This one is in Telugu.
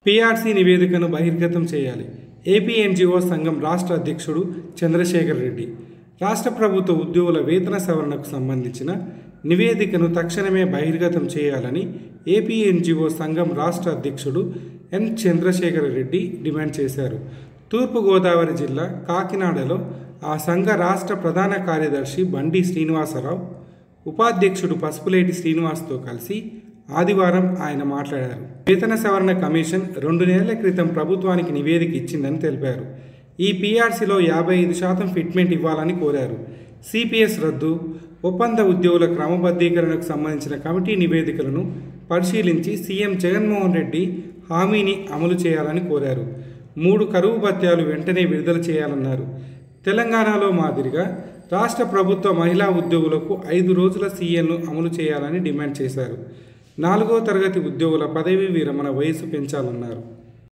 పీఆర్సీ నివేదికను బహిర్గతం చేయాలి ఏపీ ఎన్జిఓ సంఘం రాష్ట్ర అధ్యక్షుడు చంద్రశేఖర్ రెడ్డి రాష్ట్ర ప్రభుత్వ ఉద్యోగుల వేతన సవరణకు సంబంధించిన నివేదికను తక్షణమే బహిర్గతం చేయాలని ఏపీ ఎన్జిఓ సంఘం రాష్ట్ర అధ్యక్షుడు ఎన్ చంద్రశేఖర్ రెడ్డి డిమాండ్ చేశారు తూర్పుగోదావరి జిల్లా కాకినాడలో ఆ సంఘ రాష్ట్ర ప్రధాన కార్యదర్శి బండి శ్రీనివాసరావు ఉపాధ్యక్షుడు పసుపులేటి శ్రీనివాస్తో కలిసి ఆదివారం ఆయన మాట్లాడారు వేతన సవరణ కమిషన్ రెండు నెలల క్రితం ప్రభుత్వానికి నివేదిక ఇచ్చిందని తెలిపారు ఈ పీఆర్సీలో యాభై ఐదు శాతం ఫిట్మెంట్ ఇవ్వాలని కోరారు సిపిఎస్ రద్దు ఒప్పంద ఉద్యోగుల క్రమబద్ధీకరణకు సంబంధించిన కమిటీ నివేదికలను పరిశీలించి సీఎం జగన్మోహన్ రెడ్డి హామీని అమలు చేయాలని కోరారు మూడు కరువు భత్యాలు వెంటనే విడుదల చేయాలన్నారు తెలంగాణలో మాదిరిగా రాష్ట్ర ప్రభుత్వ మహిళా ఉద్యోగులకు ఐదు రోజుల సీఎల్ను అమలు చేయాలని డిమాండ్ చేశారు నాలుగో తరగతి ఉద్యోగుల పదవీ విరమణ వయసు పెంచాలన్నారు